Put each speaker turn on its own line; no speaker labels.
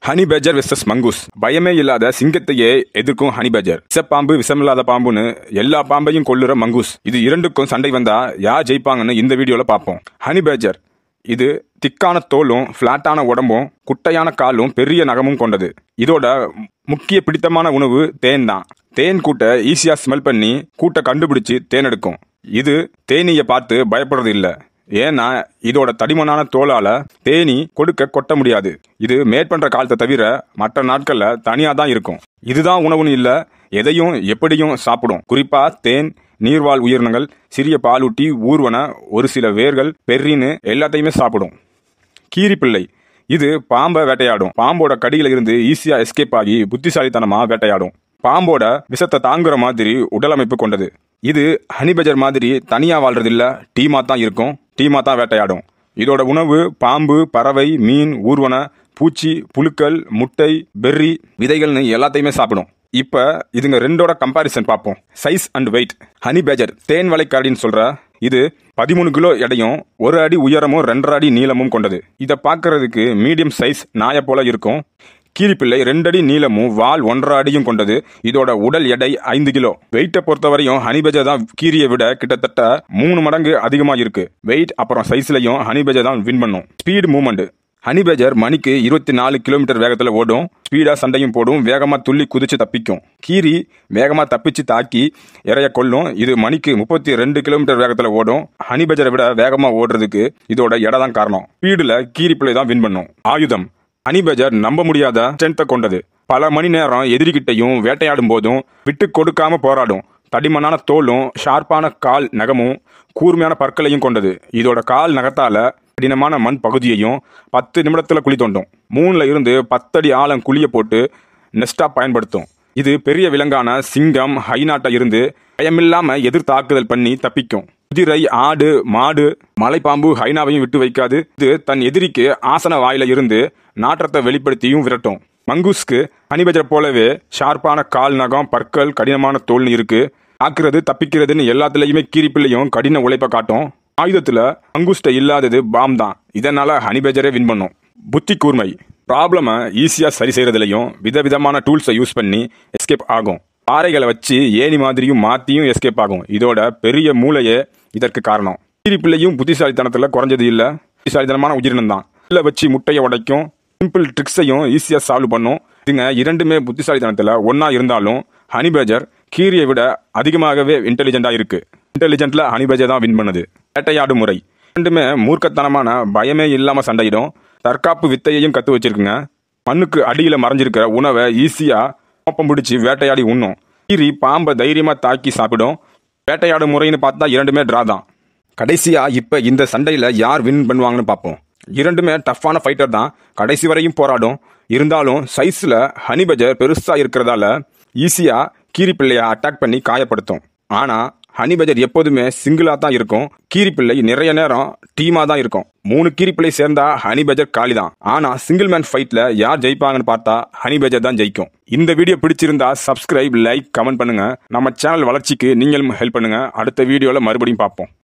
honey pager versus mongoose பயமே இல்லாத சிங்கத்தையே எதிர்க்கும் ஹனி பேஜர் விஷப்பாம்பு விஷமில்லாத பாம்புன்னு எல்லா பாம்பையும் கொல்லுற மங்கூஸ் இது இரண்டுக்கும் சண்டை வந்தா யார் ஜெயிப்பாங்கன்னு இந்த வீடியோல பார்ப்போம் ஹனி பேஜர் இது திக்கான தோலும் ஃப்ளாட்டான உடம்பும் குட்டையான காலும் பெரிய நகமும் கொண்டது இதோட முக்கிய பிடித்தமான உணவு தேன் தான் தேன் கூட்டை ஈஸியா ஸ்மெல் பண்ணி கூட்டை கண்டுபிடிச்சு தேன் எடுக்கும் இது தேனீயை பார்த்து பயப்படுறது இல்ல ஏன்னா இதோட தடிமனான தோலால தேனி கொடுக்க கொட்ட முடியாது இது மேற்பண்ற காலத்தை தவிர மற்ற நாட்கள்ல தனியா தான் இருக்கும் இதுதான் உணவுன்னு இல்ல எதையும் எப்படியும் சாப்பிடும் குறிப்பா தேன் நீர்வாழ் உயிரினங்கள் சிறிய பாலூட்டி ஊர்வன ஒரு சில வேர்கள் பெர்ரின்னு எல்லாத்தையுமே சாப்பிடும் கீரிப்பிள்ளை இது பாம்பை வேட்டையாடும் பாம்போட கடியில இருந்து ஈஸியா எஸ்கேப் ஆகி புத்திசாலித்தனமா வேட்டையாடும் பாம்போட விஷத்தை தாங்குற மாதிரி உடலமைப்பு கொண்டது இது ஹனிபஜர் மாதிரி தனியா வாழ்றது இல்ல டீமா தான் இருக்கும் டீமா தான் வேட்டையாடும் இதோட உணவு பாம்பு பறவை மீன் ஊர்வன பூச்சி புழுக்கள் முட்டை பெர்ரி விதைகள்னு எல்லாத்தையுமே சாப்பிடும் இப்ப இதுங்க ரெண்டோட கம்பாரிசன் பார்ப்போம் size and weight honey badger தேன் வளைக்காடின்னு சொல்ற இது பதிமூணு கிலோ எடையும் ஒரு அடி உயரமும் ரெண்டரை அடி நீளமும் கொண்டது இதை பார்க்கறதுக்கு மீடியம் சைஸ் நாயை போல இருக்கும் கீரிப்பிள்ளை ரெண்டடி நீளமும் வால் ஒன்றரை அடியும் கொண்டது இதோட உடல் எடை ஐந்து கிலோ வெயிட்டை பொறுத்தவரையும் ஹனிபேஜர் தான் கீரியை விட கிட்டத்தட்ட மூணு மடங்கு அதிகமா இருக்கு வெயிட் அப்புறம் சைஸ்லயும் ஹனிபேஜர் தான் வின் பண்ணும் ஸ்பீடு மூவ்மெண்ட் ஹனிபேஜர் மணிக்கு இருபத்தி நாலு கிலோமீட்டர் வேகத்துல ஓடும் ஸ்பீடா சண்டையும் போடும் வேகமா துள்ளி குதிச்சு தப்பிக்கும் கீரி வேகமா தப்பிச்சு தாக்கி இறைய கொல்லும் இது மணிக்கு முப்பத்தி ரெண்டு கிலோமீட்டர் வேகத்துல ஓடும் ஹனிபேஜரை விட வேகமா ஓடுறதுக்கு இதோட எடை தான் காரணம் ஸ்பீடுல கீரி பிள்ளை தான் வின் பண்ணும் ஆயுதம் ஹனிபேஜர் நம்ப முடியாத ஸ்ட்ரென்த்தை கொண்டது பல மணி நேரம் எதிரிகிட்டையும் வேட்டையாடும் போதும் விட்டு கொடுக்காம போராடும் தடிமனான தோலும் ஷார்ப்பான கால் நகமும் கூர்மையான பற்களையும் கொண்டது இதோட கால் நகத்தால கடினமான மண் பகுதியையும் பத்து நிமிடத்துல குழி தோண்டும் மூணுல இருந்து பத்தடி ஆழம் குழிய போட்டு நெஸ்டா பயன்படுத்தும் இது பெரிய விலங்கான சிங்கம் ஹைநாட்டை இருந்து பயமில்லாம எதிர் தாக்குதல் பண்ணி தப்பிக்கும் குதிரை ஆடு மாடு மலைப்பாம்பு ஹைனாவையும் விட்டு வைக்காது இது தன் எதிரிக்கு ஆசன வாயில இருந்து நாற்றத்தை வெளிப்படுத்தியும் விரட்டும் மங்கூஸ்க்கு ஹனிபஜர் போலவே ஷார்ப்பான கால் நகம் பற்கள் கடினமான தோல்னு இருக்கு ஆக்குறது தப்பிக்கிறதுன்னு எல்லாத்துலயுமே கீரிப்பிள்ளையும் கடின உழைப்பை காட்டும் ஆயுதத்துல மங்கூஸ்ட இல்லாதது பாம் தான் இதனால ஹனிபேஜரே வின் பண்ணும் புத்தி கூர்மை ப்ராப்ளமை ஈஸியா சரி செய்யறதுலயும் விதவிதமான டூல்ஸை யூஸ் பண்ணி எஸ்கேப் ஆகும் பாறைகளை வச்சு ஏணி மாதிரியும் மாத்தியும் எஸ்கேப் ஆகும் இதோட பெரிய மூளையே இதற்கு காரணம் கீரிப்பிள்ளையும் புத்திசாலித்தனத்துல குறைஞ்சது இல்ல புத்திசாலித்தனமான உயிரினம் தான் இல்ல வச்சு முட்டையை உடைக்கும் சிம்பிள் ட்ரிக்ஸையும் ஈஸியா சால்வ் பண்ணும் இதுங்க இரண்டுமே புத்திசாலித்தனத்துல ஒன்னா இருந்தாலும் ஹனிபேஜர் கீரியை விட அதிகமாகவே இன்டெலிஜென்டா இருக்கு இன்டெலிஜென்ட்ல ஹனிபேஜர் தான் வின் பண்ணுது வேட்டையாடு முறை ரெண்டுமே மூர்க்கத்தனமான பயமே இல்லாம சண்டையிடும் தற்காப்பு வித்தையையும் கத்து வச்சிருக்குங்க மண்ணுக்கு அடியில மறைஞ்சிருக்கிற உணவை ஈஸியா கோப்பம் பிடிச்சி வேட்டையாடி உண்ணும் கீரி பாம்பை தைரியமா தாக்கி சாப்பிடும் வேட்டையாடு முறைன்னு பார்த்தா இரண்டுமே டிரா தான் கடைசியா இப்ப இந்த சண்டையில யார் வின் பண்ணுவாங்கன்னு பார்ப்போம் இரண்டுமே டஃப்பான ஃபைட்டர் தான் கடைசி வரையும் போராடும் இருந்தாலும் சைஸ்ல ஹனிபஜர் பெருசா இருக்கிறதால ஈஸியா கீரி பிள்ளைய அட்டாக் பண்ணி காயப்படுத்தும் ஆனா ஹனிபஜர் எப்போதுமே சிங்கிளா தான் இருக்கும் கீரி பிள்ளை நிறைய நேரம் டீமா தான் இருக்கும் மூணு கீரி பிள்ளை சேர்ந்தா ஹனிபஜர் காலி தான் ஆனா சிங்கிள் மேன் ஃபைட்ல யார் ஜெயிப்பாங்கன்னு பார்த்தா ஹனிபஜர் தான் ஜெயிக்கும் இந்த வீடியோ பிடிச்சிருந்தா சப்ஸ்கிரைப் லைக் கமெண்ட் பண்ணுங்க நம்ம சேனல் வளர்ச்சிக்கு நீங்களும் ஹெல்ப் பண்ணுங்க அடுத்த வீடியோல மறுபடியும் பார்ப்போம்